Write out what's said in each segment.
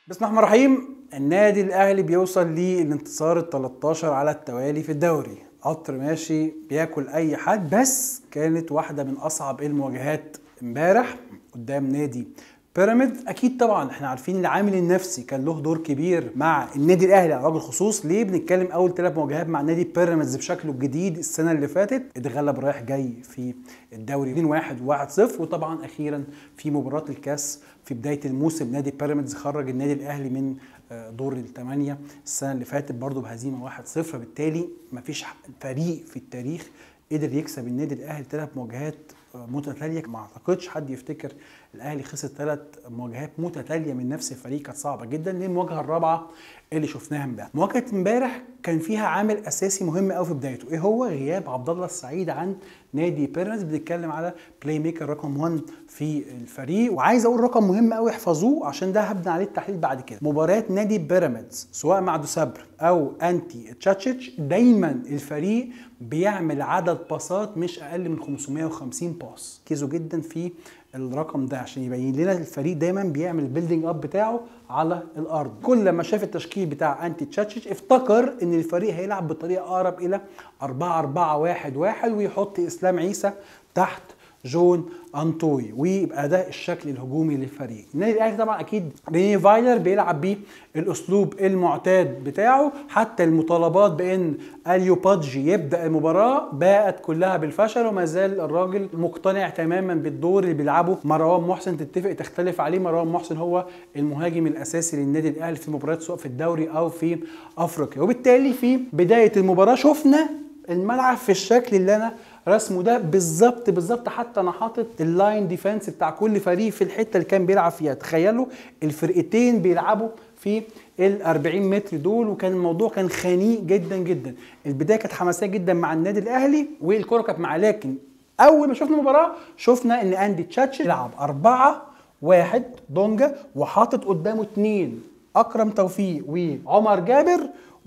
بسم الله الرحمن الرحيم النادي الاهلي بيوصل للانتصار ال 13 على التوالي في الدوري قطر ماشي بياكل اي حد بس كانت واحده من اصعب المواجهات امبارح قدام نادي بيراميدز اكيد طبعا احنا عارفين العامل النفسي كان له دور كبير مع النادي الاهلي على وجه الخصوص ليه بنتكلم اول ثلاث مواجهات مع نادي بيراميدز بشكله الجديد السنه اللي فاتت اتغلب رايح جاي في الدوري 2-1 و1-0 وطبعا اخيرا في مباراه الكاس في بدايه الموسم نادي بيراميدز خرج النادي الاهلي من دور الثمانيه السنه اللي فاتت برضه بهزيمه 1-0 فبالتالي مفيش فريق في التاريخ قدر يكسب النادي الاهلي ثلاث مواجهات متتاليه ما اعتقدش حد يفتكر الاهلي خسر ثلاث مواجهات متتاليه من نفس الفريق كانت صعبه جدا ليه المواجهه الرابعه اللي شفناها امبارح مواجهه امبارح كان فيها عامل اساسي مهم قوي في بدايته ايه هو غياب عبد الله السعيد عن نادي بيراميدز بنتكلم على بلاي ميكر رقم 1 في الفريق وعايز اقول رقم مهم قوي احفظوه عشان ده هبني عليه التحليل بعد كده مباريات نادي بيراميدز سواء مع دوسابر او انتي تشاتشيتش دايما الفريق بيعمل عدد باصات مش اقل من 550 باص ركزوا جدا في الرقم ده عشان يبين لنا الفريق دايما بيعمل البيلدينج اب بتاعه على الارض كل ما شاف التشكيل بتاع انتي تشاتشيتش افتكر ان الفريق هيلعب بطريقه اقرب الى 4 4 1 1 ويحط اسلام عيسى تحت جون انطوي ويبقى ده الشكل الهجومي للفريق النادي الاهلي طبعا اكيد ريني فايلر بيلعب بيه الاسلوب المعتاد بتاعه حتى المطالبات بان اليو بادجي يبدا المباراه باءت كلها بالفشل وما زال الراجل مقتنع تماما بالدور اللي بيلعبه مروان محسن تتفق تختلف عليه مروان محسن هو المهاجم الاساسي للنادي الاهلي في مباريات سواء في الدوري او في افريقيا وبالتالي في بدايه المباراه شفنا الملعب في الشكل اللي انا رسمه ده بالظبط بالظبط حتى انا حاطط اللاين ديفense بتاع كل فريق في الحته اللي كان بيلعب فيها تخيلوا الفرقتين بيلعبوا في ال 40 متر دول وكان الموضوع كان خنيق جدا جدا البدايه كانت حماسيه جدا مع النادي الاهلي والكره كانت معاه لكن اول ما شفنا المباراه شفنا ان اندي تشاتش لعب أربعة واحد دونجا وحاطط قدامه اثنين اكرم توفيق وعمر جابر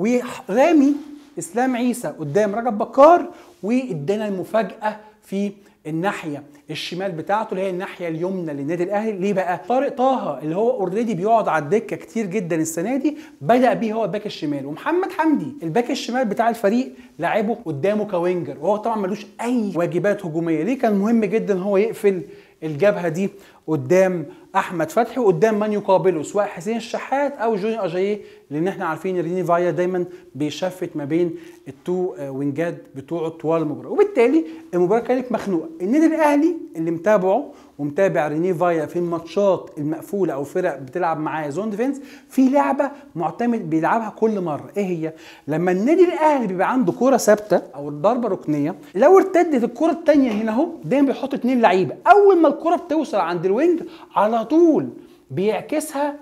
ورامي اسلام عيسى قدام رجب بكار وادانا المفاجاه في الناحيه الشمال بتاعته اللي هي الناحيه اليمنى للنادي الاهلي ليه بقى طارق طه اللي هو اوريدي بيقعد على الدكه كتير جدا السنه دي بدا بيه هو الباك الشمال ومحمد حمدي الباك الشمال بتاع الفريق لعبه قدامه كوينجر وهو طبعا ملوش اي واجبات هجوميه ليه كان مهم جدا هو يقفل الجبهه دي قدام احمد فتحي وقدام من يقابله سواء حسين الشحات او جوني اجاييه لان احنا عارفين ريني فايا دايما بيشفت ما بين التو وينجات بتوعه طوال المباراه وبالتالي المباراه كانت مخنوقه النادي الاهلي اللي متابعه ومتابع ريني فايا في الماتشات المقفوله او فرق بتلعب معاه زون ديفنس في لعبه معتمد بيلعبها كل مره ايه هي لما النادي الاهلي بيبقى عنده كره ثابته او ضربه ركنيه لو ارتدت الكره الثانيه هنا اهو دايما بيحط اثنين لعيبه اول ما الكره بتوصل عند الوينج على طول بيعكسها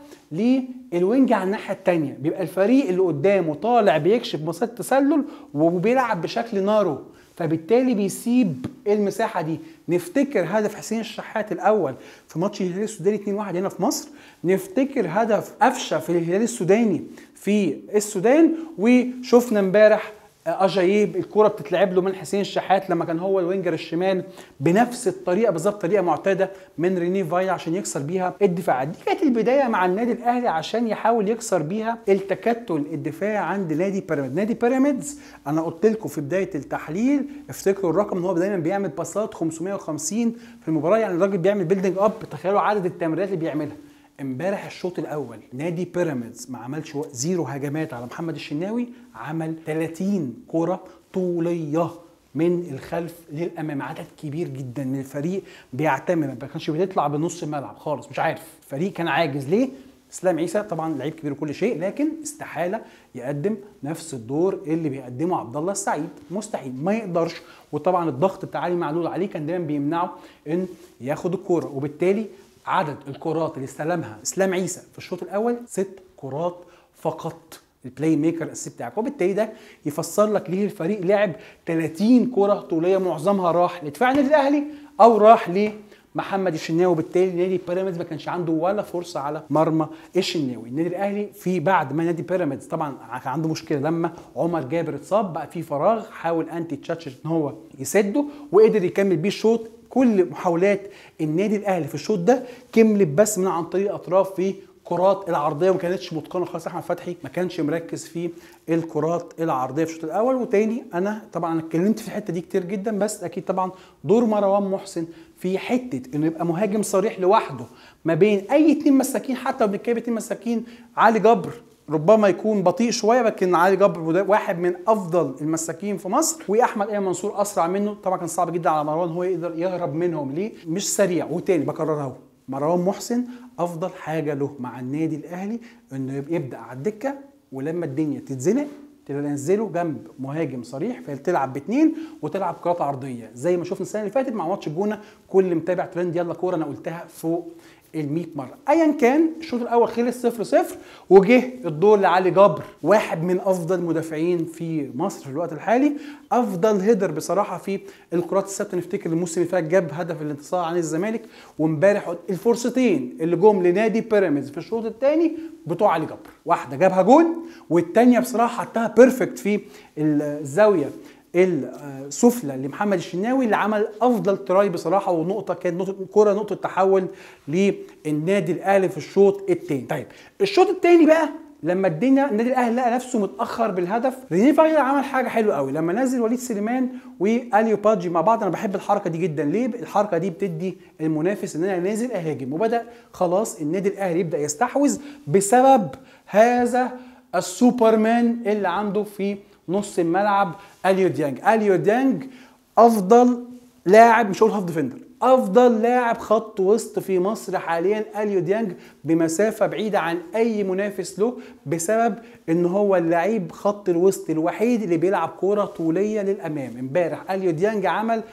للوينج على الناحيه الثانيه بيبقى الفريق اللي قدامه طالع بيكشف مسار التسلل وبيلعب بشكل نارو فبالتالي بيسيب المساحه دي نفتكر هدف حسين الشحات الاول في ماتش الهلال السوداني 2-1 هنا في مصر نفتكر هدف قفشه في الهلال السوداني في السودان وشفنا امبارح اجايب الكره بتتلعب له من حسين الشحات لما كان هو الوينجر الشمال بنفس الطريقه بالظبط طريقه معتاده من ريني فايا عشان يكسر بيها الدفاع دي كانت البدايه مع النادي الاهلي عشان يحاول يكسر بيها التكتل الدفاعي عند نادي بيراميدز نادي بيراميدز انا قلت لكم في بدايه التحليل افتكروا الرقم ان هو دايما بيعمل باصات 550 في المباراه يعني الراجل بيعمل بيلدينج اب تخيلوا عدد التمريرات اللي بيعملها امبارح الشوط الاول نادي بيراميدز ما عملش زيرو هجمات على محمد الشناوي عمل 30 كره طوليه من الخلف للامام عدد كبير جدا من الفريق بيعتمد ما كانش بيطلع بنص الملعب خالص مش عارف الفريق كان عاجز ليه اسلام عيسى طبعا لعيب كبير وكل شيء لكن استحاله يقدم نفس الدور اللي بيقدمه عبد الله السعيد مستحيل ما يقدرش وطبعا الضغط بتاع علي معلول عليه كان دايما بيمنعه ان ياخد الكوره وبالتالي عدد الكرات اللي استلمها اسلام عيسى في الشوط الاول ست كرات فقط البلاي ميكر الاساسي بتاعك وبالتالي ده يفسر لك ليه الفريق لعب 30 كره طوليه معظمها راح لدفاع النادي الاهلي او راح محمد الشناوي وبالتالي نادي بيراميدز ما كانش عنده ولا فرصه على مرمى الشناوي النادي الاهلي في بعد ما نادي بيراميدز طبعا كان عنده مشكله لما عمر جابر اتصاب بقى في فراغ حاول انتي تشاتشر ان هو يسده وقدر يكمل بيه الشوط كل محاولات النادي الاهلي في الشوط ده كملت بس من عن طريق الاطراف في الكرات العرضيه وما كانتش متقنه خالص احمد فتحي ما كانش مركز في الكرات العرضيه في الشوط الاول وتاني انا طبعا انا اتكلمت في الحته دي كتير جدا بس اكيد طبعا دور مروان محسن في حته انه يبقى مهاجم صريح لوحده ما بين اي اتنين مساكين حتى لو بنتكلم اتنين مساكين علي جبر ربما يكون بطيء شويه لكن علي جبر واحد من افضل المساكين في مصر واحمد ايمن منصور اسرع منه طبعا كان صعب جدا على مروان هو يقدر يهرب منهم ليه مش سريع وتاني بكررها اهو مروان محسن افضل حاجه له مع النادي الاهلي انه يبدا على الدكه ولما الدنيا تتزنق تنزله جنب مهاجم صريح فتلعب باثنين وتلعب كرات عرضيه زي ما شفنا السنه اللي فاتت مع ماتش الجونه كل متابع ترند يلا كوره انا قلتها فوق ال 100 مره ايا كان الشوط الاول خلص 0 0 وجه الدور لعلي جبر واحد من افضل المدافعين في مصر في الوقت الحالي افضل هيدر بصراحه في الكرات الثابته نفتكر الموسم اللي فات جاب هدف الانتصار عن الزمالك وامبارح الفرصتين اللي جم لنادي بيراميدز في الشوط الثاني بتوع علي جبر واحده جابها جول والثانيه بصراحه حطها بيرفكت في الزاويه السفلى لمحمد الشناوي اللي عمل افضل تراي بصراحه ونقطه كانت نقطه كوره نقطه تحول للنادي الاهلي في الشوط الثاني طيب الشوط الثاني بقى لما الدنيا النادي الاهلي لقى نفسه متاخر بالهدف ريني فايلر عمل حاجه حلوه قوي لما نزل وليد سليمان واليو بادجي مع بعض انا بحب الحركه دي جدا ليه الحركه دي بتدي المنافس ان انا نازل اهاجم وبدا خلاص النادي الاهلي يبدا يستحوذ بسبب هذا السوبرمان اللي عنده في نص الملعب اليو ديانج اليو ديانج افضل لاعب مش هقول هاف ديفندر افضل لاعب خط وسط في مصر حاليا اليو ديانج بمسافه بعيده عن اي منافس له بسبب ان هو اللعيب خط الوسط الوحيد اللي بيلعب كوره طوليه للامام امبارح اليو ديانج عمل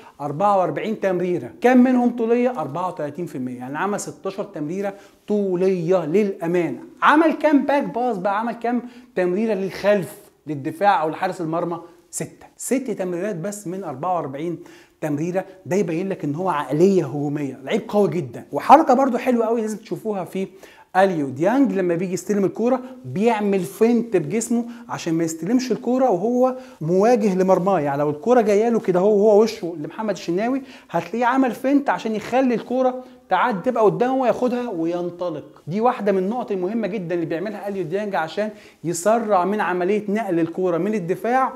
44 تمريره كم منهم طوليه 34% يعني عمل 16 تمريره طوليه للامانه عمل كام باك باص بقى عمل كام تمريره للخلف للدفاع او لحارس المرمى ستة ست تمريرات بس من 44 تمريره ده يبين لك ان هو عقليه هجوميه لعيب قوي جدا وحركه برده حلوه قوي لازم تشوفوها في اليو ديانج لما بيجي يستلم الكوره بيعمل فنت بجسمه عشان ما يستلمش الكوره وهو مواجه لمرماه يعني لو الكوره جايه له كده هو هو وشه لمحمد الشناوي هتلاقيه عمل فنت عشان يخلي الكوره تعدي تبقى قدامه وياخدها وينطلق دي واحده من النقط المهمه جدا اللي بيعملها اليو ديانج عشان يسرع من عمليه نقل الكوره من الدفاع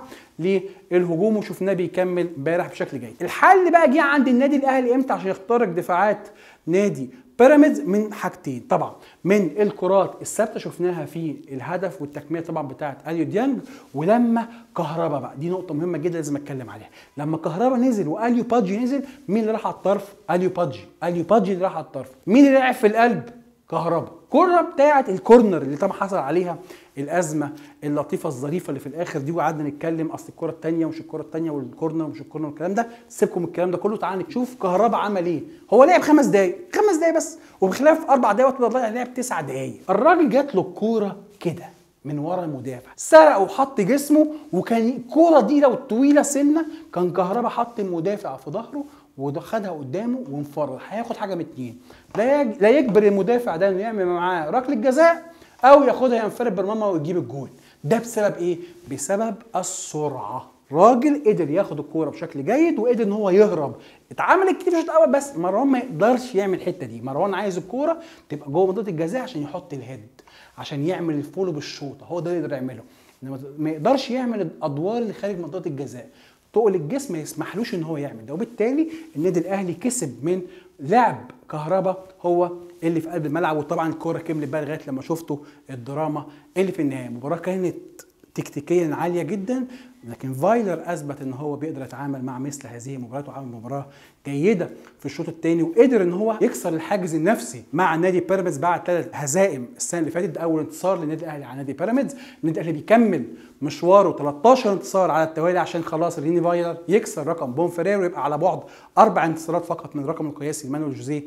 للهجوم وشفناه بيكمل امبارح بشكل جيد الحل بقى جه عند النادي الاهلي امتى عشان يخترق دفاعات نادي بيراميدز من حاجتين طبعا من الكرات الثابته شفناها في الهدف والتكمله طبعا بتاعه اليو ديانج ولما كهربا بقى دي نقطه مهمه جدا لازم اتكلم عليها لما كهربا نزل واليو بادجي نزل مين اللي راح على الطرف اليو بادجي اليو بادجي اللي راح على الطرف مين اللي لعب في القلب كهربا الكره بتاعه الكورنر اللي طبعا حصل عليها الازمه اللطيفه الظريفه اللي في الاخر دي وقعدنا نتكلم اصل الكره الثانيه ومش الكره الثانيه والكورنر ومش الكورنر والكلام ده سيبكم الكلام ده كله تعالى نشوف كهربا عمل ايه هو لعب خمس دقايق خمس دقايق بس وبخلاف اربع دقايق وقت الله لعب تسع دقايق الراجل جات له الكوره كده من ورا المدافع سرق وحط جسمه وكان الكوره دي لو طويله سنه كان كهربا حط المدافع في ظهره وخدها قدامه وانفرد هياخد حاجه من اتنين لا لا يجبر المدافع ده انه يعمل معاه ركله جزاء او ياخدها ينفرد بالمرمى ويجيب الجول ده بسبب ايه بسبب السرعه راجل قدر ياخد الكوره بشكل جيد وقدر ان هو يهرب اتعملت كتير في الشوط الاول بس مروان ما يقدرش يعمل الحته دي مروان عايز الكوره تبقى جوه منطقه الجزاء عشان يحط الهيد عشان يعمل الفولو بالشوطه هو ده اللي يقدر يعمله انما ما يقدرش يعمل الادوار اللي خارج منطقه الجزاء تقل الجسم ما يسمحلوش ان هو يعمل ده وبالتالي النادي الاهلي كسب من لعب كهربا هو اللي في قلب الملعب وطبعا الكوره كملت بقى لغايه لما شفتوا الدراما اللي في النهايه المباراه كانت تكتيكيا عاليه جدا لكن فايلر اثبت ان هو بيقدر يتعامل مع مثل هذه المباريات وعمل مباراه جيده في الشوط الثاني وقدر ان هو يكسر الحاجز النفسي مع نادي بيراميدز بعد ثلاث هزائم السنه اللي فاتت ده اول انتصار للنادي الاهلي على نادي بيراميدز النادي الاهلي بيكمل مشواره 13 انتصار على التوالي عشان خلاص ريني فايلر يكسر رقم بون فيرير ويبقى على بعد اربع انتصارات فقط من الرقم القياسي لمانويل جوزيه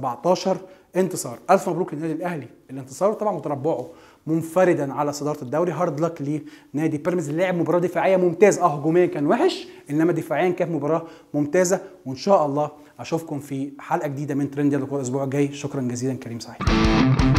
17 انتصار الف مبروك للنادي الاهلي الانتصار طبعا متربعه منفردا على صداره الدوري هارد لك لنادي بيراميدز اللي لعب مباراه دفاعيه ممتاز اه هجوميا كان وحش انما دفاعيا كانت مباراه ممتازه وان شاء الله اشوفكم في حلقه جديده من ترند يلا الاسبوع الجاي شكرا جزيلا كريم صحيح